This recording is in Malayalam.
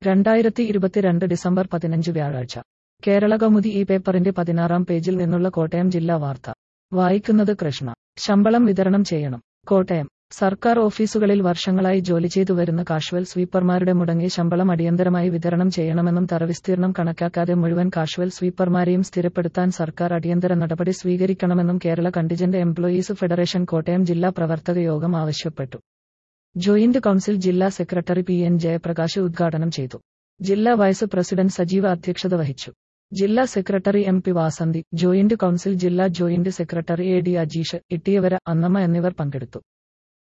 രണ്ടായിരത്തി ഇരുപത്തിരണ്ട് ഡിസംബർ പതിനഞ്ച് വ്യാഴാഴ്ച കേരള കൗമുദി ഈ പേപ്പറിന്റെ പതിനാറാം പേജിൽ നിന്നുള്ള കോട്ടയം ജില്ലാ വാർത്ത വായിക്കുന്നത് കൃഷ്ണ ശമ്പളം വിതരണം ചെയ്യണം കോട്ടയം സർക്കാർ ഓഫീസുകളിൽ വർഷങ്ങളായി ജോലി ചെയ്തു വരുന്ന കാഷ്വൽ സ്വീപ്പർമാരുടെ മുടങ്ങിയ ശമ്പളം അടിയന്തരമായി വിതരണം ചെയ്യണമെന്നും തറവിസ്തീർണം കണക്കാക്കാതെ മുഴുവൻ കാഷ്വൽ സ്വീപ്പർമാരെയും സ്ഥിരപ്പെടുത്താൻ സർക്കാർ അടിയന്തര നടപടി സ്വീകരിക്കണമെന്നും Kerala contingent employees federation Kottayam ജില്ലാ പ്രവർത്തക യോഗം ആവശ്യപ്പെട്ടു ജോയിന്റ് കൌൺസിൽ ജില്ലാ സെക്രട്ടറി പി എൻ ജയപ്രകാശ് ഉദ്ഘാടനം ചെയ്തു ജില്ലാ വൈസ് പ്രസിഡന്റ് സജീവ അധ്യക്ഷത വഹിച്ചു ജില്ലാ secretary M P Vasanthi joint council ജില്ലാ joint secretary A D Ajeesh Ittiyavara Annamma എന്നിവർ പങ്കെടുത്തു